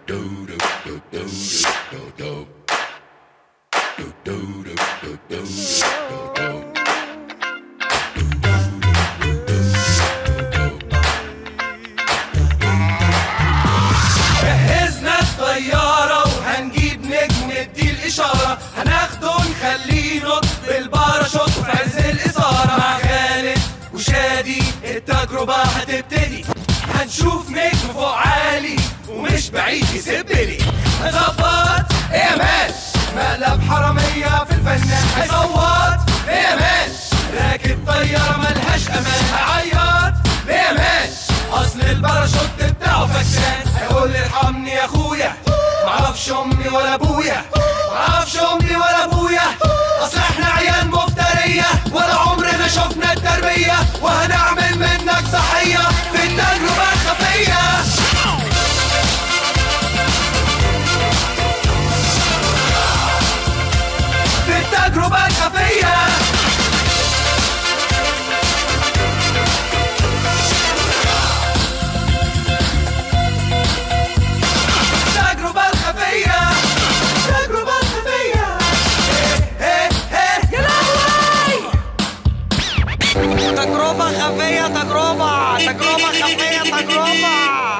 جهزنا الطيارة وهنجيب نجم ندي الإشارة هناخده نخليه ينط بالباراشوت في عز الإثارة مع خالد وشادي التجربة هتبتدي هنشوف نجم فوق عالي ومش بعيد يسبلي هنظبط إيه يا ماش مقلب حرامية في الفنان هيصوت إيه يا ماش راكب طيارة ملهاش أمان هيعيط ليه يا ماش أصل الباراشوت بتاعه فكان هيقول لي ارحمني يا أخويا معرفش أمي ولا أبويا معرفش أمي ولا أبويا أصل إحنا عيال مفترية ولا عمرنا شفنا التربية وهنعمل منك ضحية في التجربة الخفية في التجربة الخفية التجربة الخفية التجربة الخفية ايه ايه يا لهوي تجربة خفية تجربة تجربة خفية تجربة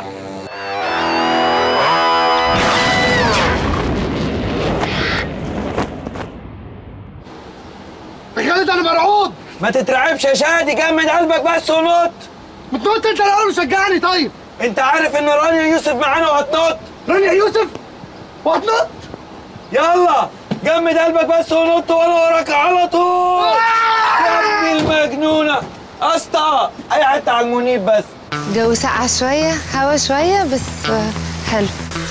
يا خالد انا مرعوب ما تترعبش يا شادي جمد قلبك بس ونط بتنط انت الاول وشجعني طيب انت عارف ان رانيا يوسف معانا وهتنط رانيا يوسف وهتنط يلا جمد قلبك بس ونط وانا وراك على طول يا ابني المجنونه اسطى اي حته على المنيب بس جو ساقع شوية هوا شوية بس آه، حلو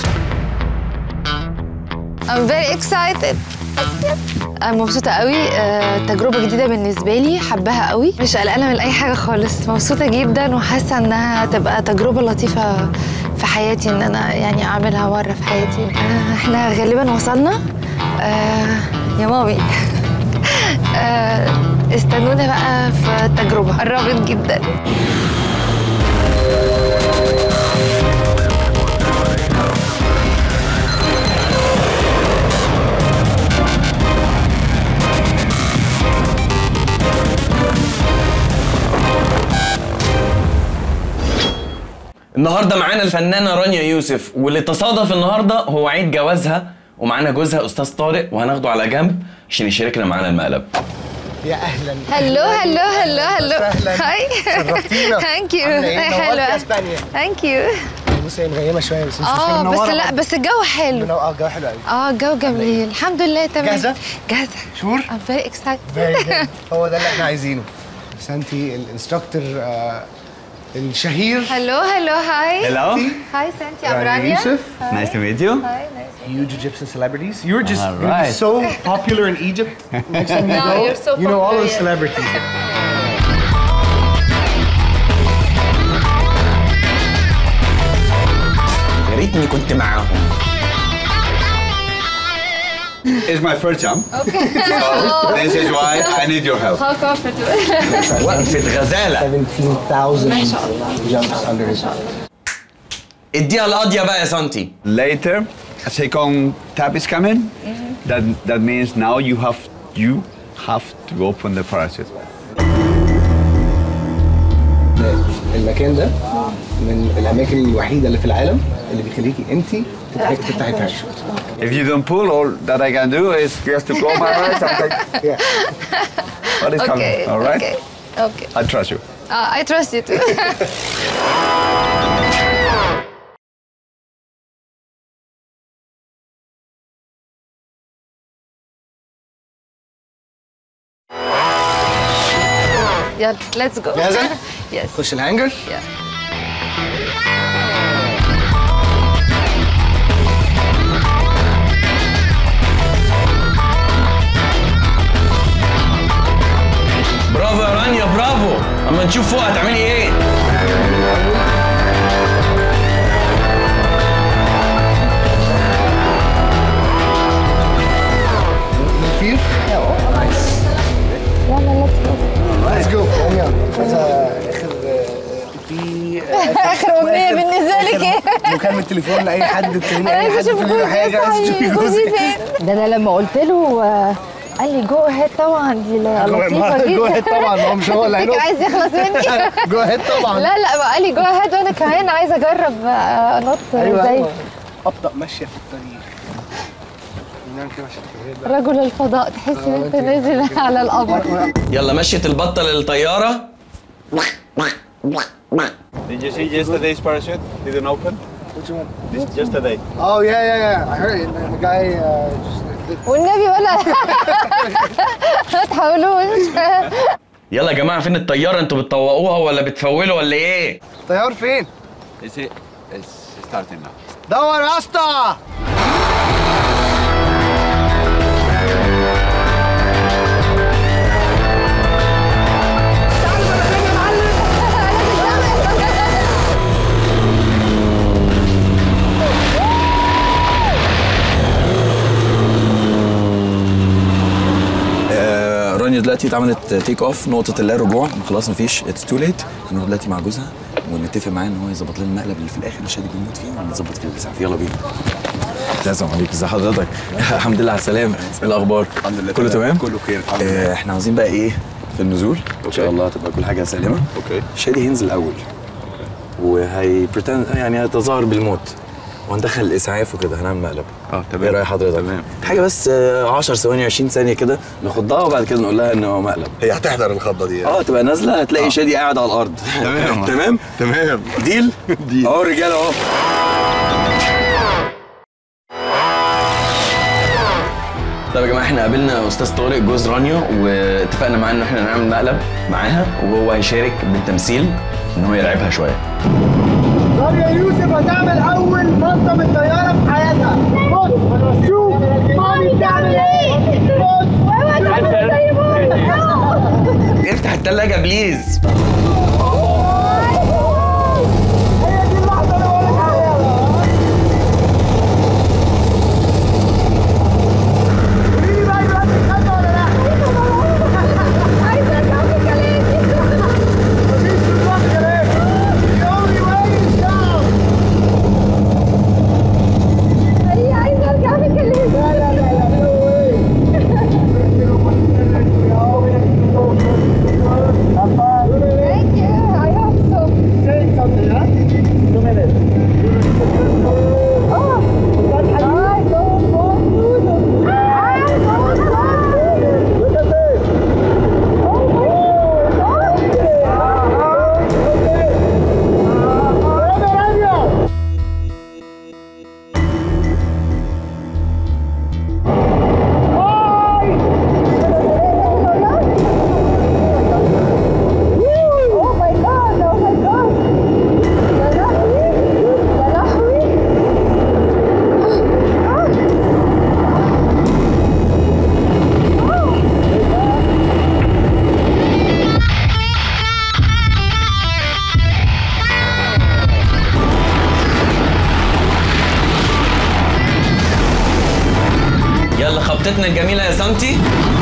I'm very excited أنا مبسوطة قوي آه، تجربة جديدة بالنسبة لي حباها قوي مش قلقانة من أي حاجة خالص مبسوطة جدا وحاسة إنها هتبقى تجربة لطيفة في حياتي إن أنا يعني أعملها مرة في حياتي آه، إحنا غالبا وصلنا آه، يا مامي آه، استنونا بقى في التجربة قربت جدا النهارده معانا الفنانه رانيا يوسف واللي تصادف النهارده هو عيد جوازها ومعانا جوزها استاذ طارق وهناخده على جنب عشان يشاركنا معانا المقلب يا اهلا هلو هلو هلو هلو أهلاً. هاي شرفتينا. ثانك يو عاملة إيه؟ نورتي حلوة أسبانيا. ثانك يو بصي هي مغيمه شويه بس انت اه بس لا بس الجو حلو اه الجو حلو قوي اه الجو جميل الحمد لله تمام جاهزة؟ جاهزة شور I'm very excited Very good. هو ده اللي احنا عايزينه سانتي الانستراكتور الشهير هلو هلو هاي Hello. هاي سانتي رانيا عبرانيا يوسف Nice to meet you. هاي نايس huge Egyptian celebrities. You're just All gonna be right. so popular in Egypt. Next time you No, go, you're so you know all popular, those yeah. celebrities. يا ريتني كنت معاهم It's my first jump. Okay. so this is why I need your help. How comfortable وقفه غزاله 17,000 jumps under his اديها القاضيه بقى يا سانتي Later, a second tap is coming. That that means now you have you have to open the parachute. المكان ده من الاماكن الوحيده اللي في العالم اللي بيخليكي انت تفتحي تفتحي باراشوت If you don't pull, all that I can do is just to close my eyes and take. Yeah. What is Okay coming? All right. Okay Okay I trust you. uh, I trust you too يلا let's go جاهزة؟ yes خش الهانجر yeah. برافو يا رانيا برافو اما نشوف فوق هتعملي ايه كتير نايس ليتس جو قوم يلا عايزة اخر آه، في اخر امنيه بالنسبه لك ايه مكالمه تليفون لاي حد تكلمي انا اي حد عايزه اشوف تقولي له جوزي حاجه عايزه تشوفي صحيح جوزي جوزك فين ده انا لما قلت له آه، قال لي جو هيد طبعا دي لطيفه جو جدا هيد طبعا ما هو مش هو اللي هينط عايز يخلص مني جو هيد طبعا لا لا ما قال لي جو هيد وانا كمان عايزه اجرب آه، انط ايوه زي ايوه ابطا ماشيه في الطريق نعمل كده عشان الكاميرا. رجل الفضاء تحس ان انت نازل على القمر يلا مشيت البطه للطياره Did you see yesterday's parachute? Didn't open? Which one? This yesterday. Oh yeah yeah yeah I heard it the guy uh, just والنبي ولا ما تحاولوش يلا يا جماعه فين الطياره انتوا بتطوقوها ولا بتفولوا ولا ايه طيار فين؟ Is it? It's starting now. دور يا اسطى آه، رانيا دلوقتي اتعملت تيك اوف نقطة اللا رجوع خلاص مفيش اتس تو ليت هنروح دلوقتي مع جوزها ونتفق معاه ان هو يظبط لنا المقلب اللي في الاخر اللي شادي بيموت فيه ونظبط فيه الاسعاف يلا بينا السلام عليكم ازي حضرتك الحمد لله على السلامة ايه الاخبار الحمد لله كله تمام. تمام كله بخير، الحمد لله. آه، احنا عاوزين بقى ايه في النزول ان شاء الله تبقى كل حاجة سالمة اوكي. شادي هينزل الاول وهي pretend- يعني هيتظاهر بالموت وهندخل الاسعاف وكده هنعمل مقلب اه، تمام. ايه راي حضرتك تمام. حاجه بس آه، 10 ثواني 20 ثانيه كده ناخدها وبعد كده نقول لها ان هو مقلب هي هتحضر الخضه دي اه تبقى نازله هتلاقي شادي قاعد على الارض تمام. تمام تمام ديل ديل. اهو الرجاله اهو طب يا جماعه احنا قابلنا استاذ طارق جوز رانيا واتفقنا معاه ان احنا نعمل مقلب معاها وهو هيشارك بالتمثيل ان هو يلعبها شويه رانيا يوسف هتعمل اول نطه من طياره في حياتها بص شوف مامي بتعمل ايه بص افتح التلاجة بليز هي دي اللحظه اللي بقول لك عليها قولي لي بقى دلوقتي خدت ولا لا؟ عايزه اكمل كلامي مفيش دلوقتي كلام The only way is down هي عايزه اكمل كلامي لا لا لا لا no way Thank you. I hope so. Say something, huh? Two minutes. Oh, I don't want to. I don't want to. Look at this. Oh my god, oh my god. يا لهوي يا لهوي يلا خبطتنا الجميله يا سمتي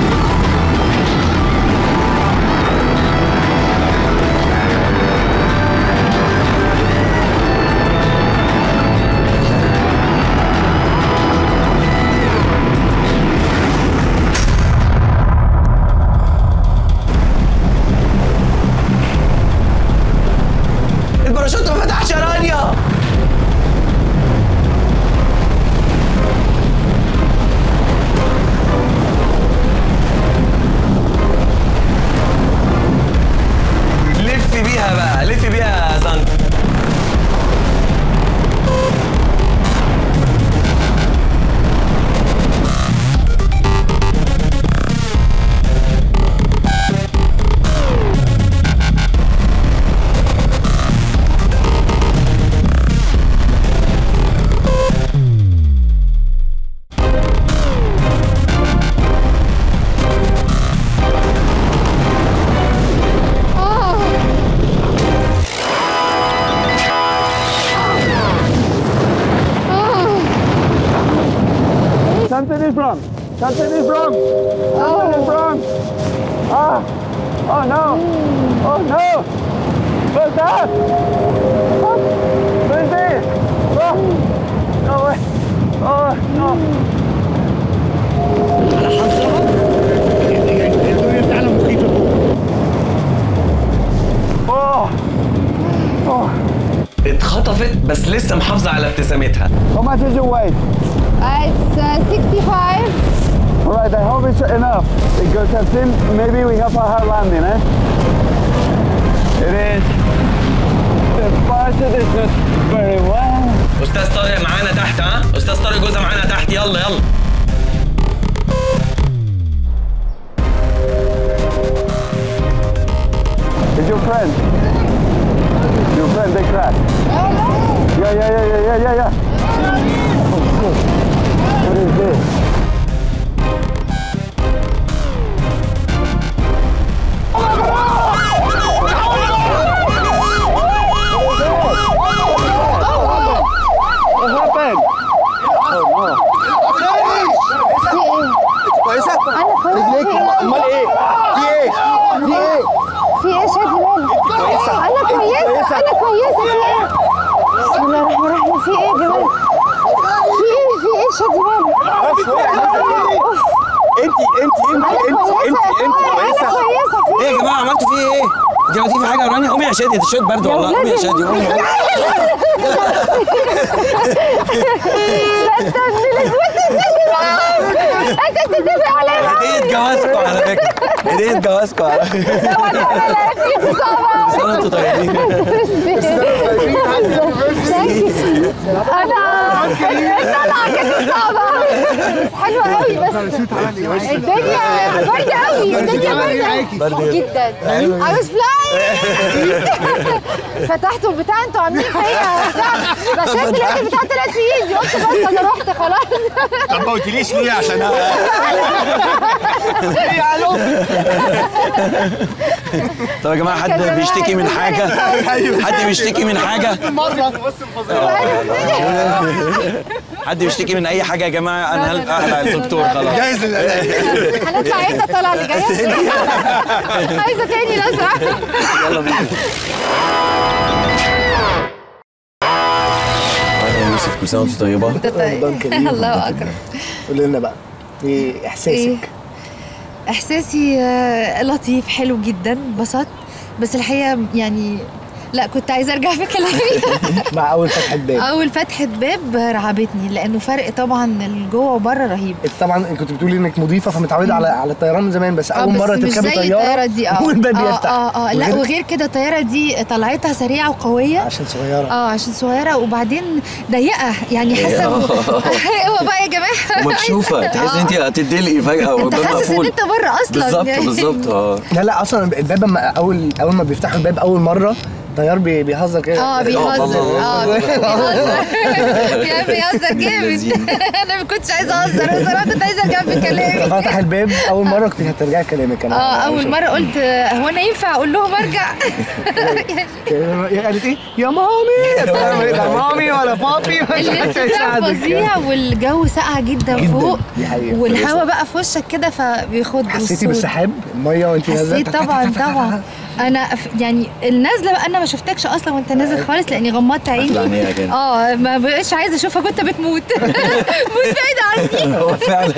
الباراشوت ما فتحش يا رانيا لف بيها بقى لف بيها يا سانتا Something is wrong. Something is wrong. Something is wrong. Ah. Oh no. Oh no. What's that? What is this? ضعفت بس لسه محافظه على ابتسامتها How much is your weight? It's uh, 65. Alright, I hope it's enough because I think maybe we have a hard landing, eh? It is. The budget is not very well. استاذ طارق معانا تحت ها استاذ طارق جوزها معانا تحت يلا يلا Is your friend? Your friend, they crash. Yeah, yeah, yeah, yeah, yeah, yeah, yeah. Oh, shit. What is this? What happened? كويسه رجليك امال ايه في ايه في ايه في ايه شادي مالك؟ كويسة. انا كويسه انا كويسه في ايه؟ بسم الله الرحمن الرحيم في ايه يا جمال؟ في ايه في ايه شادي مالك؟ انت انت انت انت انت انت كويسه انا كويسه في ايه يا جماعه عملتوا فيه ايه؟ انت عملتي في حاجه يا رانيا قومي يا شادي ده شاد برد والله قومي يا شادي قومي انت بتتفق عليا هديه جوازكم على فكره هديه جوازكم على فكره بس انتوا طيبين انا طلع كانت صعبة حلوة قوي بس الدنيا باردة قوي الدنيا باردة جدا I was flying فتحت البتاع انتوا عاملين فيا بتاع بس شفت لقيت البتاع طلعت في ايدي قلت بس انا رحت خلاص طب ما قلتليش ليه عشان طب يا جماعه حد بيشتكي من حاجه حد بيشتكي من حاجه حد بيشتكي من اي حاجه يا جماعه انا هل- اهلا الدكتور خلاص جايز هنطلع امتى الطلعة اللي جاية؟ عايزة تاني لو سمحت يلا بينا يا يوسف كل سنه وانت طيبه رمضان كريم الله اكبر قول لنا بقى ايه إيه؟ احساسك احساسي آه، لطيف حلو جدا انبسطت بس الحقيقه يعني لا كنت عايزه ارجع في كلامي مع اول فتحه باب اول فتحه باب رعبتني لانه فرق طبعا الجوه وبره رهيب انت طبعا كنت بتقولي انك مضيفه فمتعوده على على الطيران من زمان بس آه، اول بس مره مش تركبي زي طياره الطياره دي اه والباب اه يفتح اه, آه لا وغير- وغير كده الطياره دي طلعتها سريعه وقويه عشان صغيره اه عشان صغيره وبعدين ضيقه يعني حاسه إنه- هو بقى يا جماعه ومكشوفه تحس ان انت هتدلقي فجاه انت والباب حاسس ان مقفول انت بره اصلا بالظبط يعني. بالظبط اه لا لا اصلا الباب لما اول اول ما بيفتحوا الباب اول مره الطيار بي- بيهزر كده اه بيهزر اه بيهزر يا بيهزر جامد لذيذ. انا ما كنتش عايزه اهزر بصراحه كنت عايزه ارجع في كلامي ففتح الباب اول مره كنت هترجعي كلامك انا اه اول مره قلت آه، هو انا ينفع اقول لهم ارجع قالت ايه يا مامي لا مامي ولا بابي الارتفاع فظيع والجو ساقع جدا جداً، فوق دي حقيقة. والهواء بقى في وشك كده فبيخض حسيتي والصوت. بالسحاب الميه وانت نازله حسيت طبعا طبعا انا ف- يعني النازله بقى انا ما شفتكش اصلا وانت نازل خالص لاني غمضت عيني عينيها كده. اه ما بقتش عايزه اشوفك وانت بتموت موت بعيد عني هو فعلا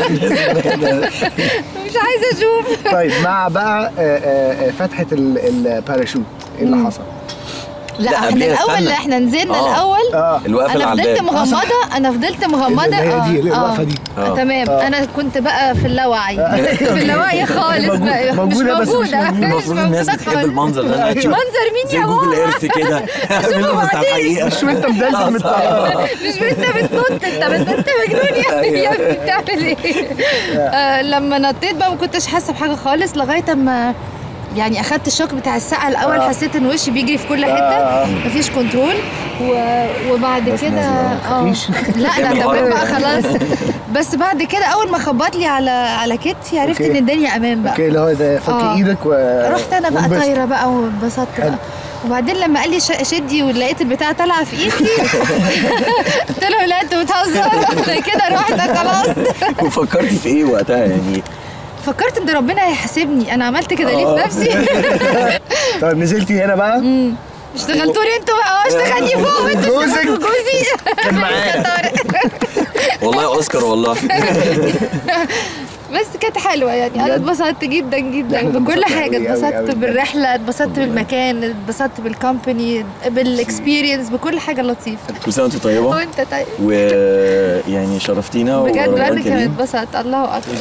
مش عايزه اشوف طيب مع بقى آه، آه، آه، فتحه ال- الباراشوت ايه اللي حصل؟ لا, لا، احنا قبليها الاول استنى. احنا نزلنا آه. الاول اه الوقفه اللي انا على فضلت الباب مغمضه انا فضلت مغمضه اللي هي دي، اه الوقفة آه. دي. آه. تمام انا كنت بقى في اللاوعي في اللاوعي خالص موجود- بقى مش موجودة بس مش موجوده موجودة. المفروض الناس موجودة بتحب خالص. المنظر ده انها تشوف منظر مين زي يا جوجل ماما ايرث كده اعمله بس على الحقيقه مش وانت مدلدل من الطياره مش انت بتنط انت بت- انت مجنون يا يا ابني بتعمل ايه؟ آه لما نطيت بقى ما كنتش حاسه بحاجه خالص لغايه اما يعني اخدت الشوك بتاع السقعه الاول حسيت ان وشي بيجري في كل حته مفيش كنترول و... وبعد كده اه لا لا تمام بقى خلاص بس بعد كده اول ما خبط لي على على كتفي عرفت أوكي. ان الدنيا امان بقى اوكي اللي هو ده فك آه. ايدك و رحت انا بقى وانبسط. طايره بقى وانبسطت بقى وبعدين لما قال لي ش- شدي ولقيت البتاع طالعه في ايدي قلت له لا انت بتهزر كده رحت خلاص وفكرتي في ايه وقتها يعني فكرت ان ربنا هيحاسبني انا عملت كده ليه في نفسي طيب نزلتي هنا بقى اشتغلتوا لي انتوا بقى اه اشتغلني فوق وانتوا جوزك اشتغلتوا جوزي كان معايا. طارق. والله اوسكار والله بس كانت حلوه يعني انا بجد؟ اتبسطت جدا جدا إحنا بكل اتبسطنا حاجه أوي أوي أوي اتبسطت بجد. بالرحله اتبسطت بالمكان اتبسطت بالكومباني بالاكسبيرينس بكل حاجه لطيفه كل سنه وانت طيبه وانت طيب ويعني شرفتينا بجد ورمضان انا كمان كريم. اتبسطت الله اكبر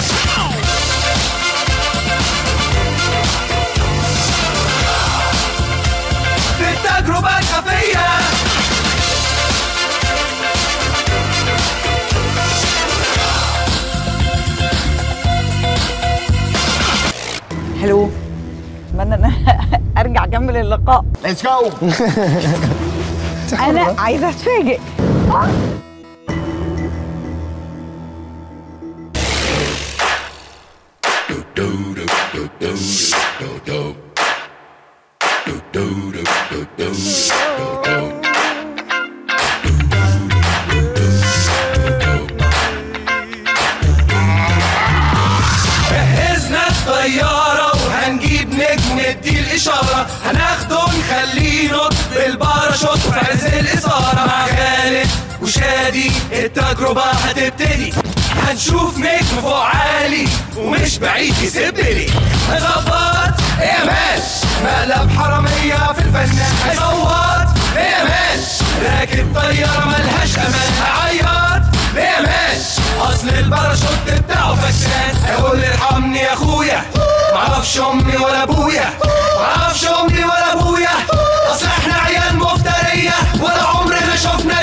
في التجربة الخفية حلو اتمنى ان أنا ارجع اكمل اللقاء ليتس جو انا عايزه اتفاجئ جهزنا الطيارة وهنجيب نجم ندي الإشارة هناخده نخليه ينط بالباراشوت في عز الإثارة مع خالد وشادي التجربة هتبتدي هنشوف نجم فوق عالي ومش بعيد يسب لي هنخبط يا ماش مقلب حرامية في الفنان هيصوت يا ماش راكب طيارة ملهاش أمان هعيط يا ماش أصل الباراشوت بتاعه فشان هيقول لي ارحمني يا أخويا معرفش أمي ولا أبويا معرفش أمي ولا أبويا أصل إحنا عيال مفترية ولا عمرنا شفنا